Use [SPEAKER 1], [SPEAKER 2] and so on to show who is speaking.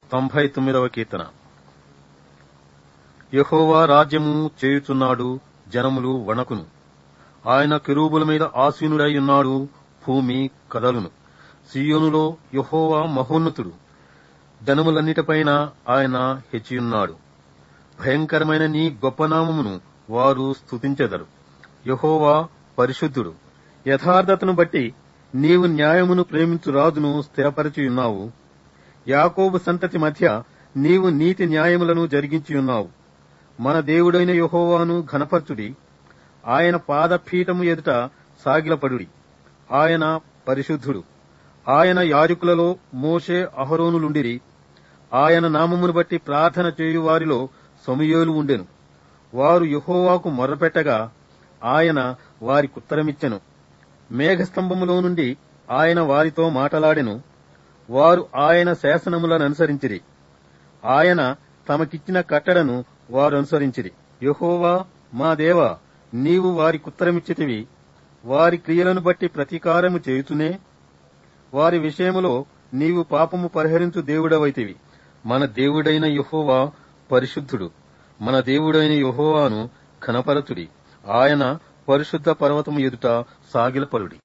[SPEAKER 1] తొంభై తొమ్మిదవ కీర్తన యెహోవా రాజ్యము చేయుచున్నాడు జనములు వణకును ఆయన కెరూబుల మీద ఆసీనుడై ఉన్నాడు భూమి కదలును సియోనులో యెహోవా మహోన్నతుడు జనములన్నిటిపైన ఆయన హెచ్చియున్నాడు భయంకరమైన నీ గొప్ప నామమును వారు స్తుతించెదరు యెహోవా పరిశుద్ధుడు యథార్థతను బట్టి నీవు న్యాయమును ప్రేమించు రాజును స్థిరపరచియున్నావు యాకోబు సంతతి మధ్య నీవు నీతి న్యాయములను జరిగించియున్నావు మన దేవుడైన యెహోవాను ఘనపరచుడి ఆయన పాదపీఠము ఎదుట సాగిలపడుడి ఆయన పరిశుద్ధుడు ఆయన యాజకులలో మోషే అహరోనులుండిరి ఆయన నామమును బట్టి ప్రార్థన చేయు వారిలో సమయోలు ఉండెను వారు యెహోవాకు మొర్రపెట్టగా ఆయన వారికుత్తరమిచ్చెను మేఘస్తంభములో నుండి ఆయన వారితో మాటలాడెను వారు ఆయన శాసనములను అనుసరించిరి ఆయన తమకిచ్చిన కట్టడను వారు అనుసరించిరి యెహోవా మా దేవా నీవు వారికుత్తరమిచ్చితివి వారి క్రియలను బట్టి ప్రతీకారము చేయుచునే వారి విషయములో నీవు పాపము పరిహరించు దేవుడవైతివి మన దేవుడైన యెహోవా పరిశుద్ధుడు మన దేవుడైన యెహోవాను ఘనపరచుడి ఆయన పరిశుద్ధ పర్వతము ఎదుట సాగిలపరుడి